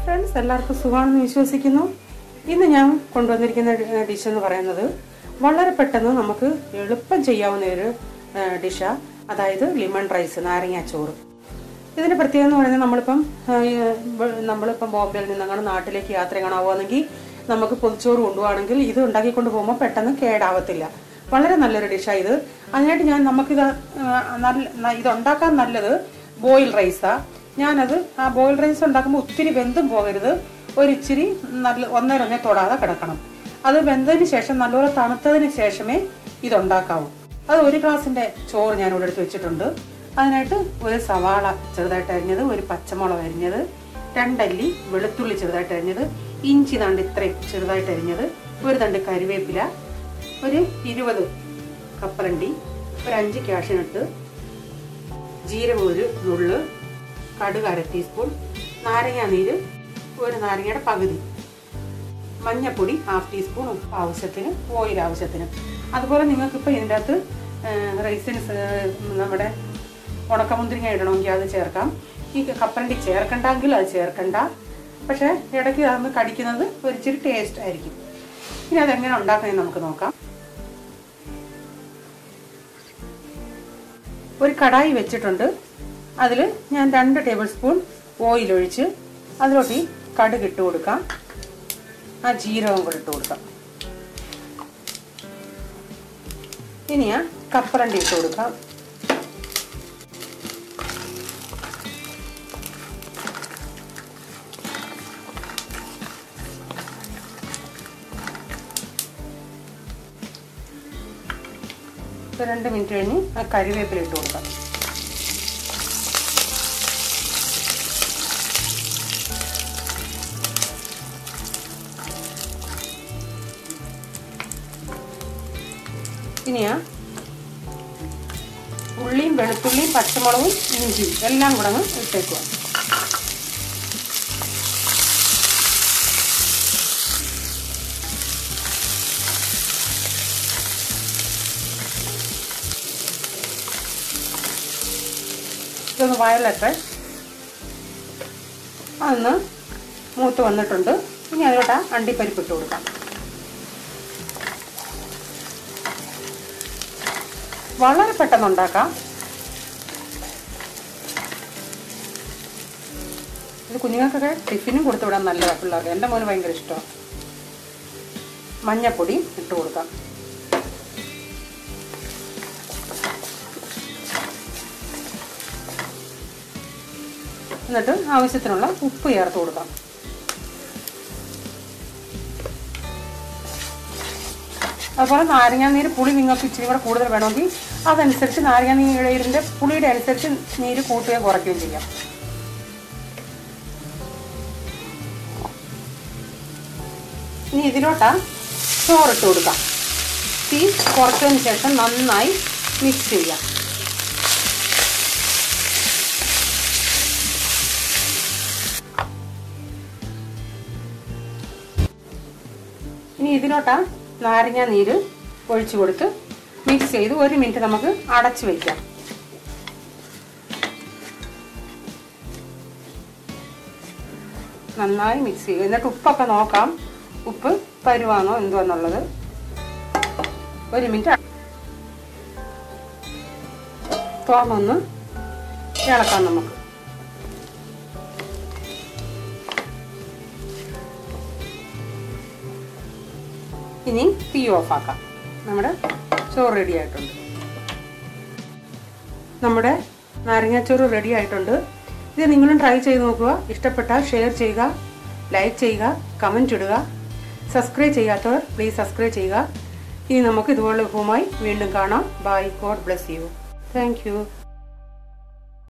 friends എല്ലാവർക്കും സുഖമാണെന്ന് വിശ്വസിക്കുന്നു ഇന്ന് ഞാൻ കൊണ്ടുവന്നിരിക്കുന്ന ഡിഷ് എന്ന് പറയുന്നത് വളരെ പെട്ടെന്ന് നമുക്ക് എളുപ്പം ചെയ്യാവുന്ന ഒരു ഡിഷാണ് അതായത് ലിമൺ റൈസ് നാരങ്ങാച്ചോറ് ഇതിന്റെ പ്രത്യേകത എന്ന് പറയുന്നത് നമ്മളിപ്പം ആ, ഈ, ബ- നമ്മളിപ്പം ബോംബെയിൽ നിന്നങ്ങനെ നാട്ടിലേക്ക് യാത്ര കാണാവുന്നെങ്കിൽ നമുക്ക് പൊതിച്ചോറ് കൊണ്ടുപോവാണെങ്കിൽ ഇത് ഉണ്ടാക്കിക്കൊണ്ട് പോകുമ്പോൾ പെട്ടെന്ന് കേടാവത്തില്ല വളരെ നല്ലൊരു ഡിഷാണ് ഇത് അതിനായിട്ട് ഞാൻ നമുക്കിത് ആ, നല്ല ന- ഇത് ഉണ്ടാക്കാൻ നല്ലത് ബോയിൽ റൈസാ ഞാനത് ആ ബോയിൽ റൈസ് ഉണ്ടാക്കുമ്പോൾ ഒത്തിരി വെന്തും പോകരുത് ഒരു ഇച്ചിരി നല്ല ഒന്നരൊന്നേ തൊടാതെ കിടക്കണം അത് വെന്തതിന് ശേഷം നല്ലപോലെ തണുത്തതിന് ശേഷമേ ഇത് ഉണ്ടാക്കാവൂ അത് ഒരു ഗ്ലാസിന്റെ ചോറ് ഞാൻ ഇവിടെ എടുത്ത് വെച്ചിട്ടുണ്ട് അതിനായിട്ട് ഒരു സവാള ചെറുതായിട്ട് അരിഞ്ഞത് ഒരു പച്ചമുളക് അരിഞ്ഞത് രണ്ടല്ലി വെളുത്തുള്ളി ചെറുതായിട്ട് അരിഞ്ഞത് ഇഞ്ചി തണ്ട് ഇത്രയും ചെറുതായിട്ട് അരിഞ്ഞത് ഒരു തണ്ട് കരിവേപ്പില ഒരു ഇരുപത് കപ്പലണ്ടി ഒരു അഞ്ച് കാഷ്യനട്ട് ജീരകം ഒരു നുള്ള് കടുക് അര ടീസ്പൂൺ നാരങ്ങാ നീര് ഒരു നാരങ്ങയുടെ പകുതി മഞ്ഞപ്പൊടി ഹാഫ് ടീസ്പൂൺ ഉപ്പ് ആവശ്യത്തിന് ഓയിൽ ആവശ്യത്തിന് അതുപോലെ നിങ്ങൾക്കിപ്പോൾ ഇതിൻ്റെ അകത്ത് റൈസിന് നമ്മുടെ ഉണക്കമുന്തിരിങ്ങ ഇടണമെങ്കിൽ അത് ചേർക്കാം ഈ കപ്പലണ്ടി ചേർക്കണ്ടെങ്കിൽ അത് ചേർക്കണ്ട പക്ഷേ ഇടയ്ക്ക് അതൊന്ന് കടിക്കുന്നത് ഒരു ഇച്ചിരി ടേസ്റ്റ് ആയിരിക്കും ഇനി അതെങ്ങനെ ഉണ്ടാക്കുന്നത് നമുക്ക് നോക്കാം ഒരു കടായി വെച്ചിട്ടുണ്ട് അതിൽ ഞാൻ രണ്ട് ടേബിൾ സ്പൂൺ ഓയിൽ ഒഴിച്ച് അതിലോട്ട് ഈ കടുക് ഇട്ട് കൊടുക്കാം ആ ജീരകം കൂടെ ഇട്ട് കൊടുക്കാം ഇനി ആ കപ്പലണ്ടി ഇട്ട് കൊടുക്കാം ഒരു രണ്ട് മിനിറ്റ് കഴിഞ്ഞ് ആ കരിവേപ്പില ഇട്ട് കൊടുക്കാം ഇനിയാ ഉള്ളിയും വെളുത്തുള്ളിയും പച്ചമുളകും ഇഞ്ചിയും എല്ലാം കൂടെ അങ്ങ് ഇട്ടേക്കുക ഇതൊന്ന് വയലട്ടെ അതൊന്ന് മൂത്ത് വന്നിട്ടുണ്ട് ഇനി അതിലോട്ട് ആ അണ്ടിപ്പരിപ്പ് ഇട്ട് കൊടുക്കാം വളരെ പെട്ടെന്ന് ഉണ്ടാക്കാം ഇത് കുഞ്ഞുങ്ങൾക്കൊക്കെ ടിഫിനും കൊടുത്തു വിടാൻ നല്ലതാണ് പിള്ളേർക്ക് എൻ്റെ മോന് ഭയങ്കര ഇഷ്ടമാണ് മഞ്ഞപ്പൊടി ഇട്ട് കൊടുക്കാം എന്നിട്ട് ആവശ്യത്തിനുള്ള ഉപ്പ് ചേർത്ത് കൊടുക്കാം അതുപോലെ നാരങ്ങാ നീര് പുളി നിങ്ങൾക്ക് ഇച്ചിരി കൂടെ കൂടുതൽ വേണമെങ്കിൽ അതനുസരിച്ച് നാരങ്ങാ നീരിൻ്റെ പുളിയുടെ അനുസരിച്ച് നീര് കൂട്ടുകയും കുറയ്ക്കുകയും ചെയ്യാം ഇനി ഇതിലോട്ടാ ചോറിട്ട് കൊടുക്കാം തീ കുറച്ചതിന് ശേഷം നന്നായി മിക്സ് ചെയ്യാം ഇനി ഇതിലോട്ടാ നാരങ്ങ നീര് ഒഴിച്ചു കൊടുത്ത് മിക്സ് ചെയ്ത് ഒരു മിനിറ്റ് നമുക്ക് അടച്ചു വയ്ക്കാം നന്നായി മിക്സ് ചെയ്യുക എന്നിട്ട് ഉപ്പൊക്കെ നോക്കാം ഉപ്പ് പരുവാണോ എന്തുവാന്നുള്ളത് ഒരു മിനിറ്റ് തുറന്നൊന്ന് ഇളക്കാം നമുക്ക് ഇനി തീ ഓഫാക്കാം നമ്മുടെ ചോറ് റെഡി ആയിട്ടുണ്ട് നമ്മുടെ നാരങ്ങാച്ചോറ് റെഡി ആയിട്ടുണ്ട് ഇത് നിങ്ങളും ട്രൈ ചെയ്ത് നോക്കുക ഇഷ്ടപ്പെട്ടാൽ ഷെയർ ചെയ്യുക ലൈക്ക് ചെയ്യുക കമൻറ്റ് ഇടുക സബ്സ്ക്രൈബ് ചെയ്യാത്തവർ പ്ലീസ് സബ്സ്ക്രൈബ് ചെയ്യുക ഇനി നമുക്ക് ഇതുപോലെ വിഭവമായി വീണ്ടും കാണാം bye God bless you thank U